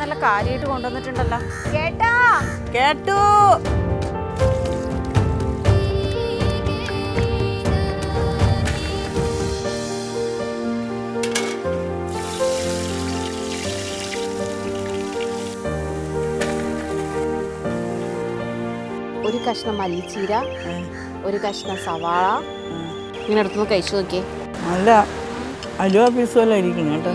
നല്ല കാര്യമായിട്ട് കൊണ്ടുവന്നിട്ടുണ്ടല്ലോ കേട്ടാ കേട്ടു ഒരു കഷ്ണം മല്ലിച്ചീര ഒരു കഷ്ണം സവാള ഇങ്ങനെ അടുത്തുനിന്ന് കഴിച്ചു നോക്കിയേ നല്ല അലുവ പീസ് പോലെ ഇരിക്കണം കേട്ടോ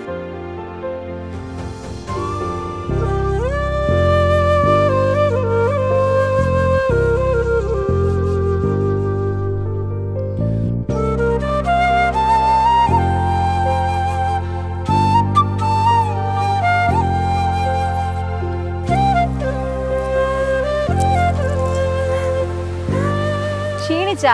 ക്ഷീണിച്ചാ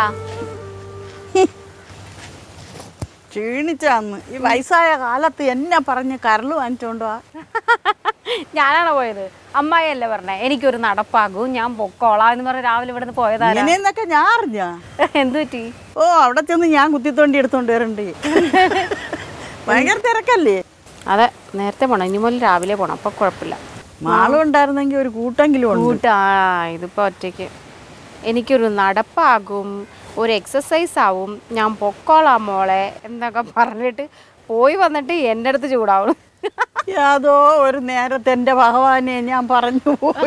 ക്ഷീണിച്ചാന്ന് ഈ വയസ്സായ കാലത്ത് എന്നെ പറഞ്ഞ് കരള് വാങ്ങിച്ചോണ്ട് വാ ഞാനാണോ പോയത് അമ്മായിയല്ലേ പറഞ്ഞേ എനിക്കൊരു നടപ്പാകും ഞാൻ പൊക്കോളാം എന്ന് പറഞ്ഞ് രാവിലെ ഇവിടെ നിന്ന് പോയതാരാ ഇങ്ങനെയെന്നൊക്കെ ഞാൻ അറിഞ്ഞ എന്തു പറ്റി ഓ അവിടെ ചെന്ന് ഞാൻ കുത്തിത്തോണ്ടി എടുത്തോണ്ട് വരണ്ട് ഭയങ്കര തിരക്കല്ലേ അതെ നേരത്തെ പോണം ഇനി മുതൽ രാവിലെ പോണം അപ്പൊ കുഴപ്പമില്ല മാളും ഉണ്ടായിരുന്നെങ്കിൽ ഒരു കൂട്ടെങ്കിലും ഉണ്ട് കൂട്ടാ ഇതിപ്പോ ഒറ്റയ്ക്ക് എനിക്കൊരു നടപ്പാകും ഒരു എക്സസൈസ് ആവും ഞാൻ പൊക്കോളാം മോളെ എന്നൊക്കെ പറഞ്ഞിട്ട് പോയി വന്നിട്ട് എൻ്റെ അടുത്ത് ചൂടാവണം യാതോ ഒരു നേരത്തെ എൻ്റെ ഭഗവാനെ ഞാൻ പറഞ്ഞു പോയി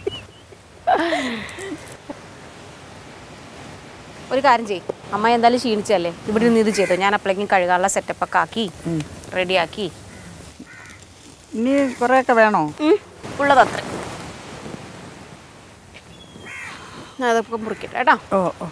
ഒരു കാര്യം ചെയ്യും അമ്മ എന്തായാലും ക്ഷീണിച്ചല്ലേ ഇവിടെ നിന്ന് ഇത് ചെയ്തോ ഞാൻ അപ്പോഴേക്കും കഴുകാനുള്ള സെറ്റപ്പ് ഒക്കെ ആക്കി റെഡിയാക്കി ഇനി കുറേയൊക്കെ വേണോ ഉള്ളതത്ര അതൊക്കെ മുറിക്കട്ടെ കേട്ടോ ഓ ഓ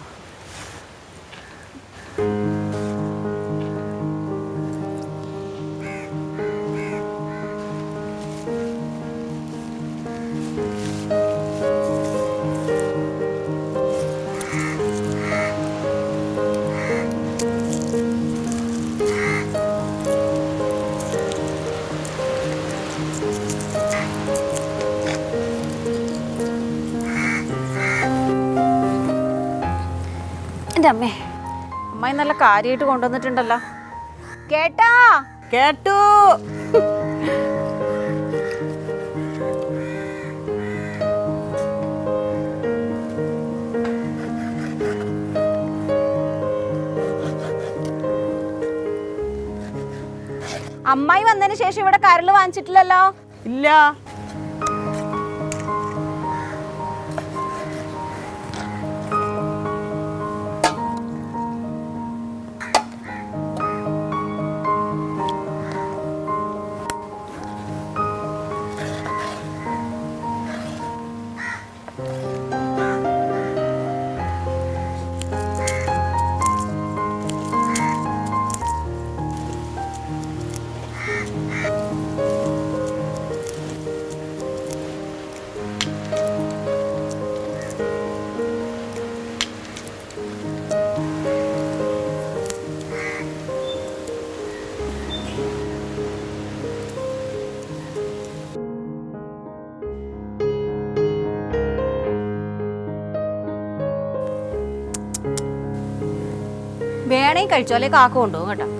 എൻ്റെ അമ്മേ അമ്മായി നല്ല കാര്യമായിട്ട് കൊണ്ടുവന്നിട്ടുണ്ടല്ലോ കേട്ടാ കേട്ടു അമ്മായി വന്നതിന് ശേഷം ഇവിടെ കരള് വാങ്ങിച്ചിട്ടില്ലല്ലോ ഇല്ല വേണേ കഴിച്ചോ അല്ലെ കാക്ക കൊണ്ടുപോകും കേട്ടോ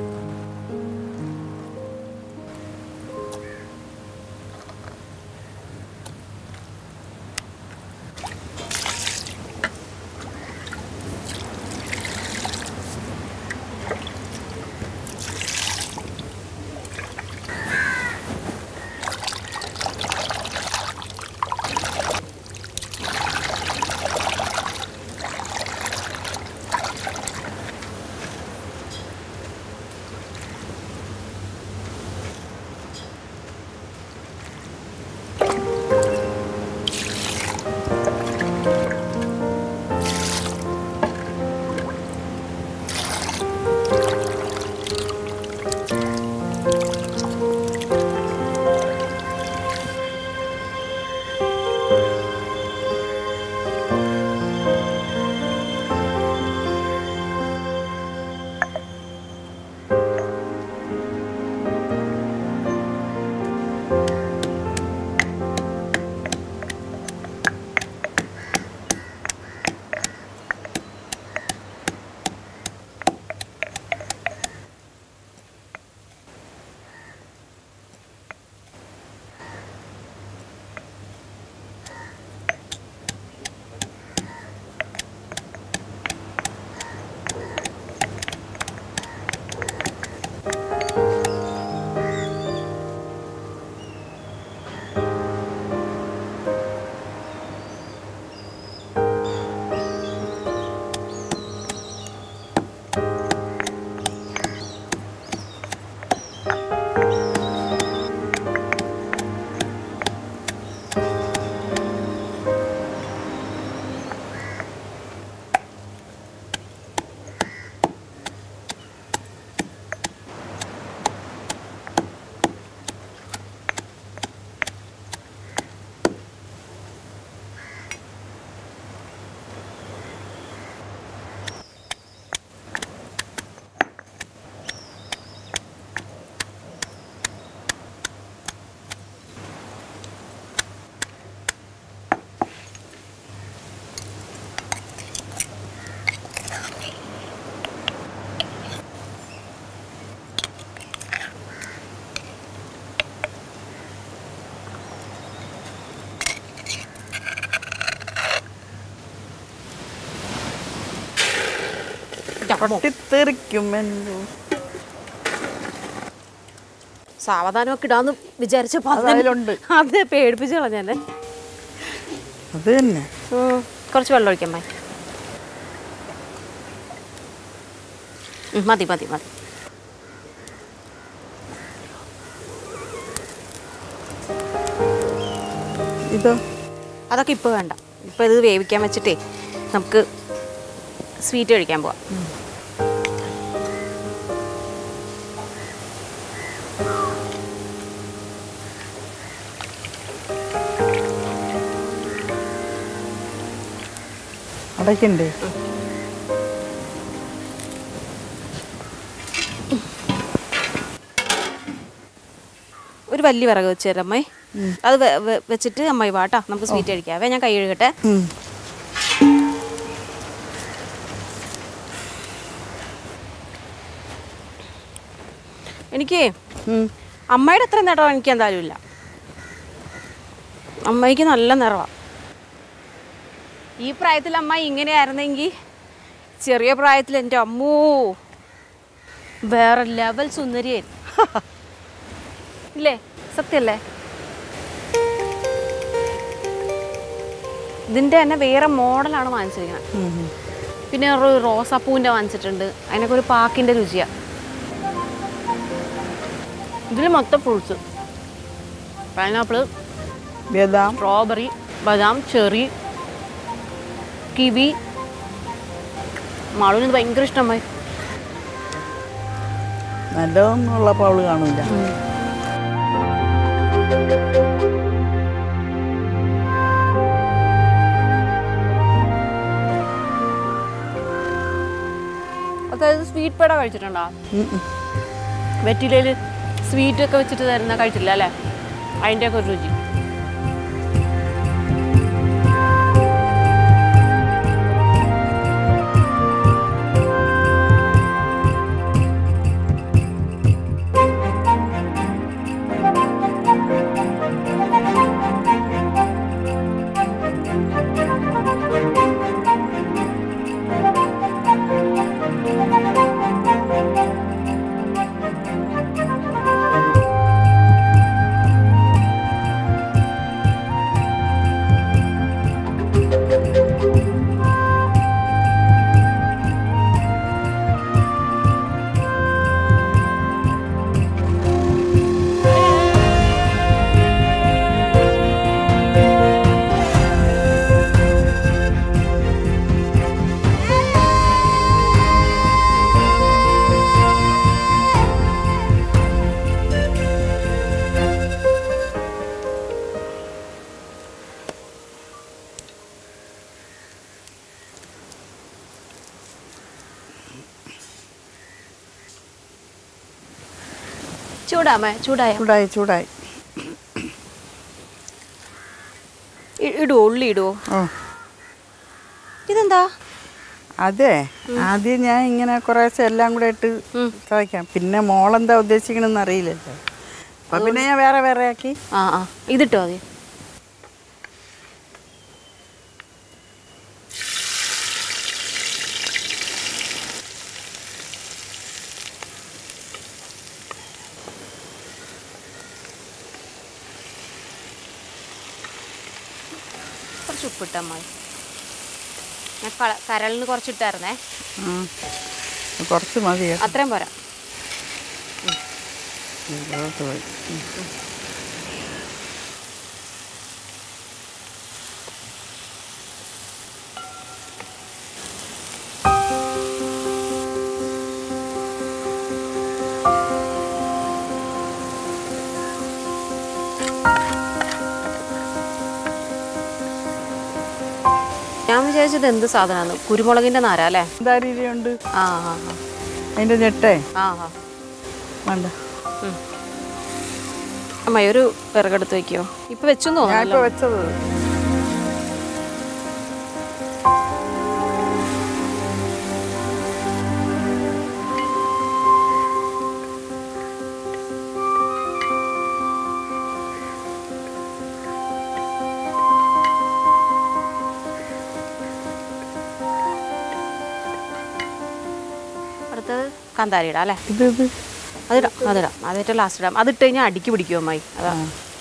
പൊട്ടിത്തെറിക്കും എന്തോ സാവധാനമൊക്കെ ഇടാന്ന് വിചാരിച്ചപ്പോ അത് അതിലുണ്ട്. അത് പേടിപ്പിച്ച് കളഞ്ഞല്ലേ അത് തന്നെ ഉം, കുറച്ച് വെള്ളം ഒഴിക്കാൻ മതി ഉം, മതി മതി മതി ഇതോ അതൊക്കെ ഇപ്പോൾ വേണ്ട ഇപ്പോൾ ഇത് വേവിക്കാൻ വെച്ചിട്ടേ നമുക്ക് സ്വീറ്റ് കഴിക്കാൻ പോവാം അടയ്ക്കണ്ടേ ഒരു വലിയ വിറക് വെച്ച് തരാം അമ്മായി അത് വെ- വെ- വെച്ചിട്ട് അമ്മായി വാട്ടാ നമുക്ക് സ്വീറ്റ് കഴിക്കാവേ ഞാൻ കൈ കഴുകട്ടെ ഉം. എനിക്ക് ഉം. അമ്മയുടെ അത്ര നിറം എനിക്ക് എന്തായാലും ഇല്ല അമ്മയ്ക്ക് നല്ല നിറവാണ് ഈ പ്രായത്തിൽ അമ്മായി ഇങ്ങനെയായിരുന്നെങ്കിൽ ചെറിയ പ്രായത്തിൽ എൻ്റെ അമ്മൂ വേറെ ലെവൽ സുന്ദരിയായിരുന്നു ഇല്ലേ സത്യല്ലേ ഇതിൻ്റെ തന്നെ വേറെ മോഡലാണ് വാങ്ങിച്ചിരിക്കുന്നത് ഉം, ഉം. പിന്നെ ഒരു റോസാപ്പൂവിൻ്റെ വാങ്ങിച്ചിട്ടുണ്ട് അതിനൊക്കെ ഒരു പാക്കിൻ്റെ രുചിയാണ് ഇതിൽ മൊത്തം ഫ്രൂട്ട്സ് പൈനാപ്പിൾ ബദാം സ്ട്രോബെറി ബദാം ചെറി കിവി മാളുവിന് ഇത് ഭയങ്കര ഇഷ്ടമായി നല്ലതൊന്നുള്ളപ്പോൾ അവള് കാണൂല അതായത് സ്വീറ്റ് പേട കഴിച്ചിട്ടുണ്ടോ ഉം, ഉം. വെറ്റിലയിൽ സ്വീറ്റ് ഒക്കെ വെച്ചിട്ട് തരുന്ന കഴിച്ചില്ല അല്ലേ അതിൻ്റെയൊക്കെ ഒരു രുചി ചൂടാമേ ചൂടായ ചൂടായി ചൂടായി ഇടുവോ ഉള്ളി ഇടുവോ ഓ ഇതെന്താ അതെ ആദ്യം ഞാൻ ഇങ്ങനെ കുറേശ്ശെ എല്ലാം കൂടെ ഇട്ട് ഉം. ചതയ്ക്കാം പിന്നെ മോളെന്താ ഉദ്ദേശിക്കണമെന്ന് അറിയില്ലല്ലോ അപ്പൊ പിന്നെ ഞാൻ വേറെ വേറെ ആക്കി ആ ആ ഇതിട്ടോ മതി കുറച്ച് ഉപ്പിട്ടാൽ മതി ഞാൻ കള- കരളിന് കുറച്ചിട്ടായിരുന്നേ ഉം. കുറച്ച് മതി കേട്ടോ. അത്രയും പോരാ ഇതിലോട്ട് പോയി. ഉം. ഞാൻ വിചാരിച്ചത് എന്ത് സാധനമാണ് കുരുമുളകിന്റെ നാര അല്ലേ എന്തായാലും ആ ആ ആ. അതിന്റെ ഞെട്ടേ ആ ആ വേണ്ട ഉം. അമ്മ ഒരു വിറകെടുത്ത് വെക്കോ ഇപ്പൊ വെച്ചു ഞാൻ തോന്നുന്നല്ലോ ഇപ്പൊ വെച്ചത് കാന്താരി ഇടാം അല്ലേ ഇത് ഇത് അതിടാം അതിടാം അതേറ്റവും ലാസ്റ്റ് ഇടാം അതിട്ട് കഴിഞ്ഞാൽ അടിക്ക് പിടിക്കും അമ്മായി അതാ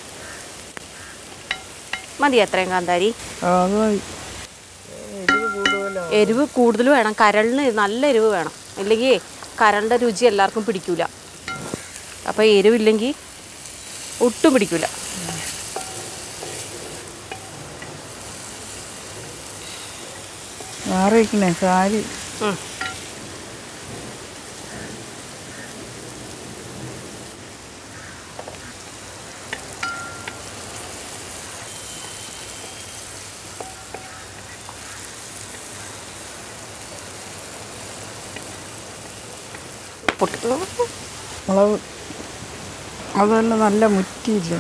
മതി എത്രയും കാന്താരി ആ, അത് മതി എരിവ് കൂടുതൽ വേണം കരളിന് നല്ല എരിവ് വേണം ഇല്ലെങ്കിൽ കരളിൻ്റെ രുചി എല്ലാവർക്കും പിടിക്കൂല അപ്പോൾ എരിവില്ലെങ്കിൽ ഒട്ടും പിടിക്കൂല മാറിയിരിക്കണേ സാരി ഉം. പൊട്ടി മുളക് അതല്ല നല്ല മുറ്റിയില്ല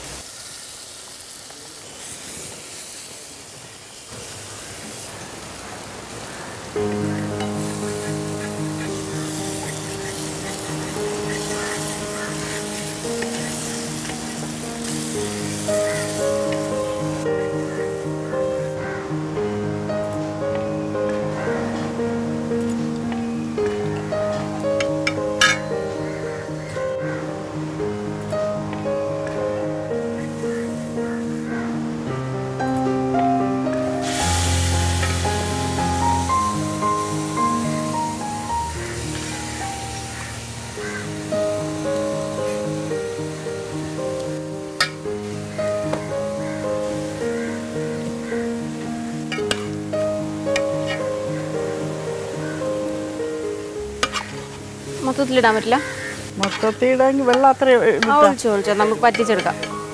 മൊത്തത്തിലിടാൻ പറ്റില്ല മൊത്തത്തിൽ ഇടാമെങ്കിൽ വെള്ളം അത്ര ആ, ഒഴിച്ചോ ഒഴിച്ചോ നമുക്ക് പറ്റിച്ചെടുക്കാം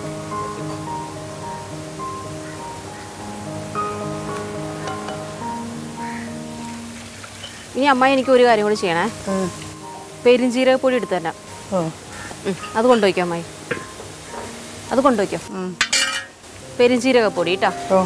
ഇനി അമ്മ എനിക്ക് ഒരു കാര്യം കൂടി ചെയ്യണേ പെരിഞ്ചീരകപ്പൊടി എടുത്ത് തന്നെ ഓ ഉം, അത് കൊണ്ടുപോയിക്കോ അമ്മായി അത് കൊണ്ടുപോയിക്കോ ഉം. പെരിഞ്ചീരകപ്പൊടി കേട്ടോ ഓ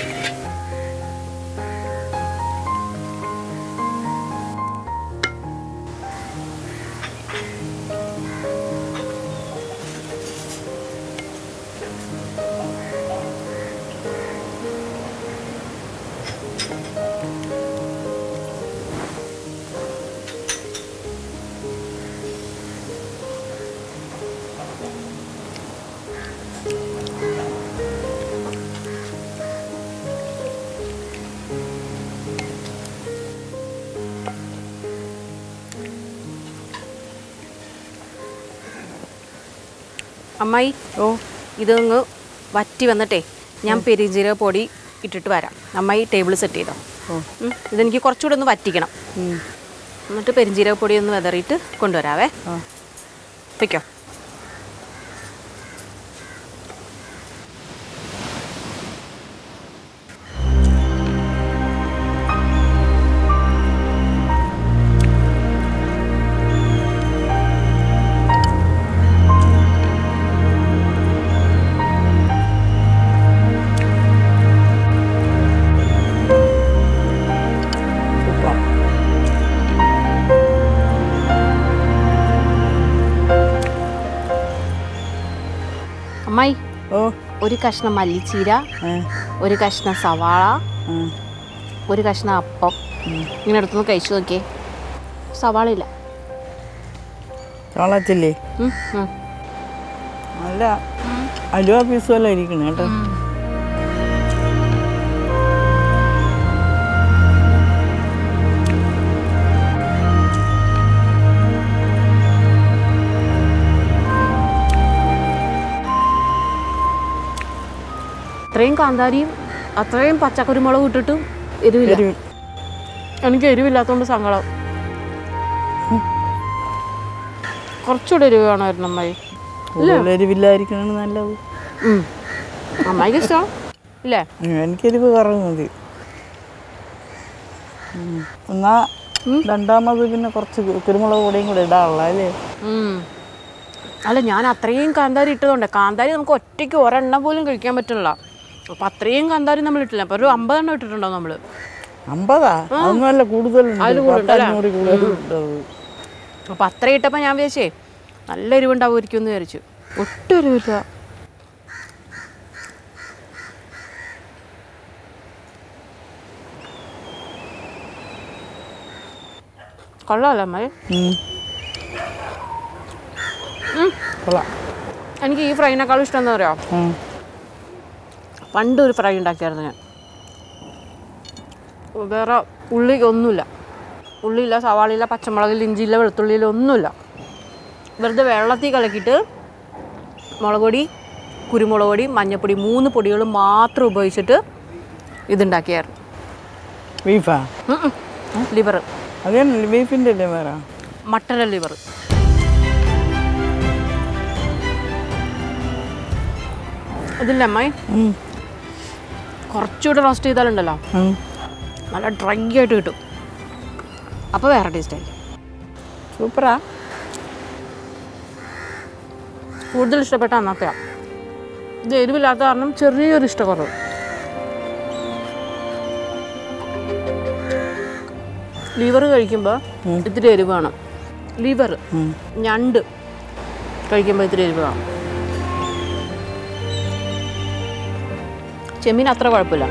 അമ്മായി ഓ ഇതൊന്ന് വറ്റി വന്നിട്ടേ ഞാൻ പെരിഞ്ചീരകപ്പൊടി ഇട്ടിട്ട് വരാം അമ്മായി ടേബിൾ സെറ്റ് ചെയ്തോ ഓ ഉം, ഇതെനിക്ക് കുറച്ചുകൂടെ ഒന്ന് വറ്റിക്കണം ഉം. എന്നിട്ട് പെരിഞ്ചീരകപ്പൊടി ഒന്ന് വെതറിയിട്ട് കൊണ്ടുവരാവേ ആ വയ്ക്കോ സൂപ്പർ അമ്മായി ഓ ഒരു കഷ്ണം മല്ലിച്ചീര ഏ ഒരു കഷ്ണം സവാള ആ ഒരു കഷ്ണം അപ്പം ഇങ്ങനെ എടുത്തൊന്ന് കഴിച്ചു നോക്കിയേ സവാള ഇല്ല ചോളച്ചില്ലേ ഉം, ഉം. നല്ല അലുവ പീസ് പോലെ ഇരിക്കണം കേട്ടോ അത്രയും കാന്താരിയും അത്രയും പച്ചക്കുരുമുളക് ഇട്ടിട്ടും എരിവില്ല എരിവ് എനിക്ക് എരിവില്ലാത്തതുകൊണ്ട് സങ്കടം കുറച്ചുകൂടെ എരിവ് വേണമായിരുന്നു അമ്മായി കൂടുതൽ എരിവില്ലായിരിക്കണതാണ് നല്ലത് ഉം. അമ്മായിക്ക് ഇഷ്ടം ഇല്ലേ ഉം, എനിക്കെരിവ് കുറവ് മതി ഉം. എന്നാ രണ്ടാമത് പിന്നെ കുറച്ച് കു- കുരുമുളക് പൊടിയും കൂടെ ഇടാനുള്ള അല്ലേ ഉം. അല്ല ഞാൻ അത്രയും കാന്താരി ഇട്ടതുകൊണ്ട് കാന്താരി നമുക്ക് ഒറ്റയ്ക്ക് ഒരെണ്ണം പോലും കഴിക്കാൻ പറ്റില്ല അപ്പം അത്രയും കാന്താരി നമ്മൾ ഇട്ടില്ല അപ്പോൾ ഒരു അമ്പതെണ്ണം ഇട്ടിട്ടുണ്ടാവും നമ്മൾ അമ്പതാ അതൊന്നുമല്ല കൂടുതലുണ്ട് അതില് കൂടുതലുണ്ട് അല്ലേ? പത്തഞ്ഞൂറ് കൂടുതലുണ്ട് അത്. അപ്പം അത്ര ഇട്ടപ്പോൾ ഞാൻ വിചാരിച്ചേ നല്ല എരിവുണ്ടാവുമായിരിക്കും എന്ന് വിചാരിച്ചു ഒട്ടും എരിവില്ല കൊള്ളാമല്ലോ അമ്മേ ഉം. കൊള്ളാം എനിക്ക് ഈ ഫ്രൈനേക്കാളും ഇഷ്ടം എന്താ പറയുക ഉം. പണ്ട് ഒരു ഫ്രൈ ഉണ്ടാക്കിയായിരുന്നു ഞാൻ വേറെ ഉള്ളി ഒന്നുമില്ല ഉള്ളിയില്ല സവാളയില്ല പച്ചമുളകില്ല ഇഞ്ചിയില്ല വെളുത്തുള്ളിയില്ല ഒന്നുമില്ല വെറുതെ വെള്ളത്തിൽ കലക്കിയിട്ട് മുളക് പൊടി കുരുമുളക് പൊടി മഞ്ഞൾപ്പൊടി മൂന്ന് പൊടികൾ മാത്രം ഉപയോഗിച്ചിട്ട് ഇതുണ്ടാക്കിയായിരുന്നു ബീഫാ ലിവർ അത് തന്നെ ബീഫിൻ്റെ അല്ലേ വേറെ മട്ടൻ ലിവർ ഇതില്ല അമ്മായി ഉം. കുറച്ചുകൂടെ റോസ്റ്റ് ചെയ്താലുണ്ടല്ലോ ഉം. നല്ല ഡ്രൈ ആയിട്ട് കിട്ടും അപ്പോൾ വേറെ ടേസ്റ്റ് ആയിരിക്കും സൂപ്പറാ കൂടുതൽ ഇഷ്ടപ്പെട്ട അന്നത്തെയാണ് ഇത് എരിവില്ലാത്ത കാരണം ചെറിയൊരു ഇഷ്ടക്കുറവ് ലിവർ കഴിക്കുമ്പോൾ ഇത്തിരി എരിവ് വേണം ലിവർ ഉം. ഞണ്ട് കഴിക്കുമ്പോൾ ഇത്തിരി എരിവ് വേണം ചെമ്മീൻ അത്ര കുഴപ്പമില്ല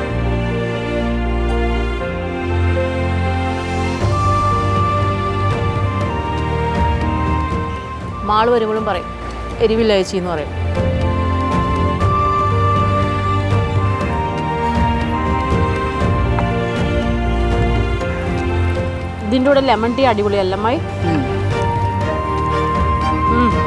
മാള് വരുമ്പോഴും പറയും എരിവില്ല ചേച്ചി എന്ന് പറയും ഇതിൻ്റെ കൂടെ ലെമൺ ടീ അടിപൊളിയല്ലമ്മായി ഉം. ഉം.